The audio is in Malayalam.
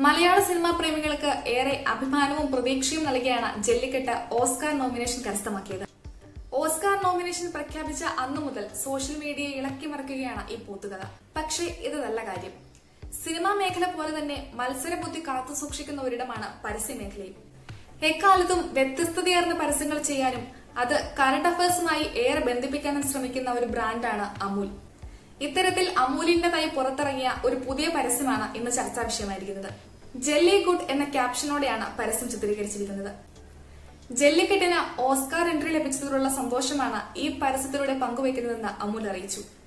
മലയാള സിനിമാ പ്രേമികൾക്ക് ഏറെ അഭിമാനവും പ്രതീക്ഷയും നൽകിയാണ് ജല്ലിക്കെട്ട് ഓസ്കാർ നോമിനേഷൻ കരസ്ഥമാക്കിയത് ഓസ്കാർ നോമിനേഷൻ പ്രഖ്യാപിച്ച അന്നു മുതൽ സോഷ്യൽ മീഡിയയെ ഇളക്കി മറിക്കുകയാണ് ഈ പൂത്തുകഥ പക്ഷേ ഇത് നല്ല കാര്യം സിനിമാ മേഖല പോലെ തന്നെ മത്സരബുദ്ധി കാത്തു സൂക്ഷിക്കുന്ന ഒരിടമാണ് പരസ്യ മേഖലയും എക്കാലത്തും വ്യത്യസ്തതയേർന്ന പരസ്യങ്ങൾ ചെയ്യാനും അത് കറണ്ട് അഫയേഴ്സുമായി ഏറെ ബന്ധിപ്പിക്കാനും ശ്രമിക്കുന്ന ഒരു ബ്രാൻഡാണ് അമൂൽ ഇത്തരത്തിൽ അമൂലിന്റേതായി പുറത്തിറങ്ങിയ ഒരു പുതിയ പരസ്യമാണ് ഇന്ന് ചർച്ചാ വിഷയമായിരിക്കുന്നത് ജെല്ലി ഗുഡ് എന്ന ക്യാപ്ഷനോടെയാണ് പരസ്യം ചിത്രീകരിച്ചിരിക്കുന്നത് ജെല്ലിക്കെട്ടിന് ഓസ്കാർ എൻട്രി ലഭിച്ചതിലുള്ള സന്തോഷമാണ് ഈ പരസ്യത്തിലൂടെ പങ്കുവയ്ക്കുന്നതെന്ന് അമൂൽ അറിയിച്ചു